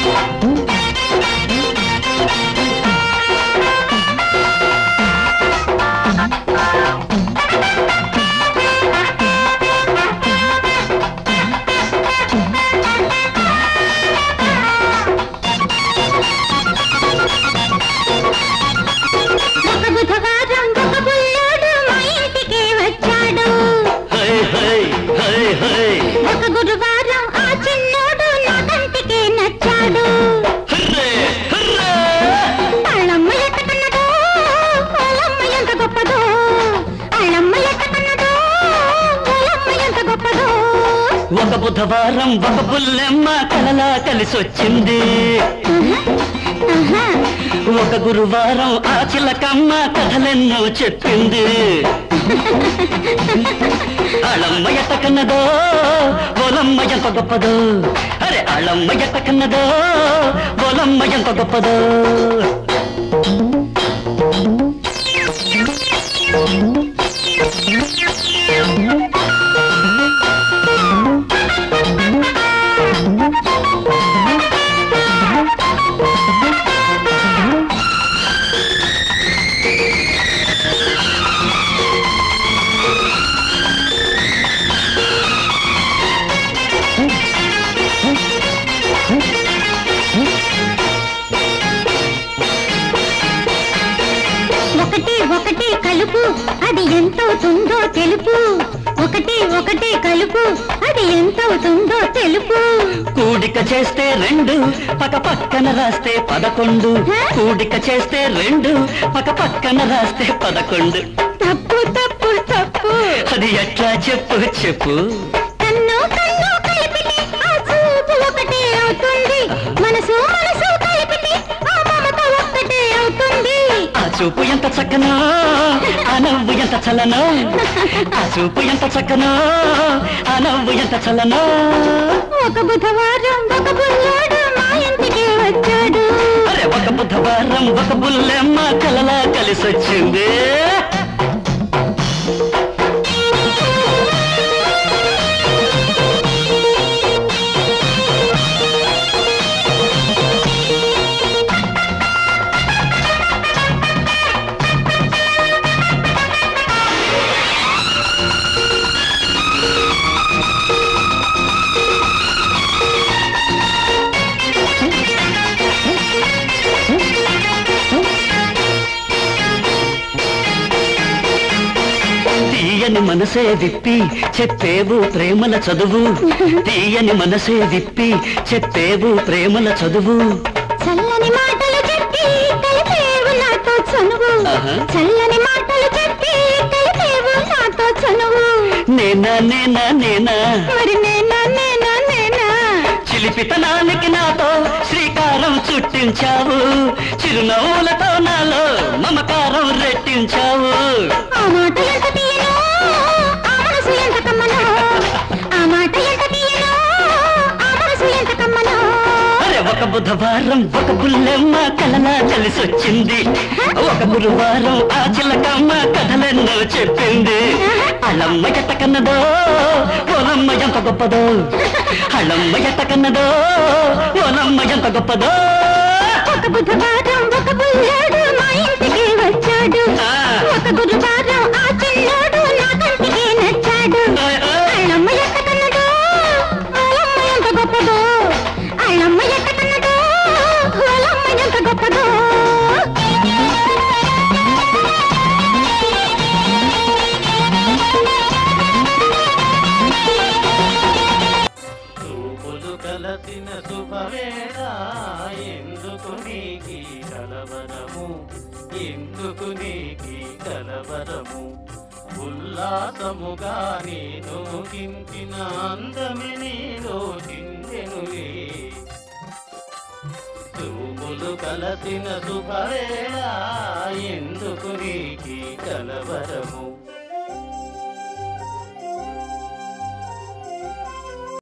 ఒక బుధవారం ఒక బుల్లోడు మా ఇంటికి వచ్చాడు హై హై హై హై ఒక గురువారం ఆ చిన్నోడు నా కంటికి నచ్చాడు హర్రే హర్రే అళ్ళమ్మ ఎట్టకన్నదో వాళ్ళమ్మ ఎంత గొప్పదో అళ్ళమ్మ ఎట్టకన్నదో వాళ్ళమ్మ ఎంత గొప్పదో ఒక బుధవారం ఒక బుల్లెమ్మ కలలా కలిసొచ్చింది ఆహా, ఒక గురువారం ఆ చిలకమ్మ కథలెన్నో చెప్పింది అళమ్మ ఎట్టకన్నదో ఓలమ్మ ఎంత గొప్పదో అరే అళమ్మ ఎట్టకన్నదో ఓలమ్మ ఎంత గొప్పదో ఒకటి ఒకటి కలుపు అది ఎంతవుతుందో తెలుపు ఒకటి ఒకటి కలుపు అది ఎంతవుతుందో తెలుపు కూడిక చేస్తే రెండు పక్క పక్కన రాస్తే పదకొండు కూడిక చేస్తే రెండు పక్క పక్కన రాస్తే పదకొండు తప్పు తప్పు తప్పు అది ఎట్లా చెప్పు చెప్పు కన్ను కన్ను కలిపితే ఆ చూపు ఒకటే అవుతుంది మనసు మనసు కలిపితే ఆ మమత ఒక్కటే అవుతుంది ఆ చూపు ఎంత చక్కనో ఆ నవ్వు ఎంత చలనో ఆ చూపు ఎంత చక్కనో ఆ నవ్వు ఎంత చలనో ఒక బుధవారం ఒక బుల్లోడు మా ఇంటికి వచ్చాడు అరే ఒక బుధవారం ఒక బుల్లెమ్మ కలలా కలిసొచ్చింది తీయని మనసే విప్పి చెప్పేవు ప్రేమల చదువు తీయని మనసే విప్పి చెప్పేవు ప్రేమల చదువు చల్లని మాటలు చెప్పి కలిపేవు నాతో చనువు ఆహా. చల్లని మాటలు చెప్పి కలిపేవు నాతో చనువు నేనా నేనా నేనా మరి నేనా నేనా నేనా చిలిపితనానికి నాతో శ్రీకారం చుట్టించావు చిరునవ్వులతో నాలో మమకారం రెట్టించావు ఆ మాట ఎంత తీయనో ఆ మనసు ఎంత కమ్మనో ఆ మాట ఎంత తీయనో ఆ మనసు ఎంత కమ్మనో అరే ఒక బుధవారం ఒక బుల్లెమ్మ కలలా కలిసొచ్చింది ఒక గురువారం ఆ చిలకమ్మ కథలెన్నో చెప్పింది అళ్ళమ్మ ఎట్ట కన్నదో ఓలమ్మ ఎంత గొప్పదో అళ్ళమ్మ ఎట్ట కన్నదో ఓలమ్మ ఎంత గొప్పదో ఒక బుధవారం ఒక బుల్లాడు మా ఇంటికి వచ్చాడు ఆ. ఒక గురువారం ఆ చిన్నోడు నా కంటికి నచ్చాడు ఓయ్, ఓయ్. అళ్ళమ్మ ఎట్ట కన్నదో వాళ్ళమ్మ ఎంత గొప్పదో అళ్ళమ్మ ఎట్ట కన్నదో వాళ్ళమ్మ ఎంత గొప్పదో చూపులు కలసిన శుభవేళ ఎందుకు నీకి కలవరము ఎందుకు నీకి కలవరము ఉల్లాసముగా నేను కించిన అందమి నీలో చిందెనులే చూపులు కలసిన శుభవేళ ఎందుకు నీకి కలవరము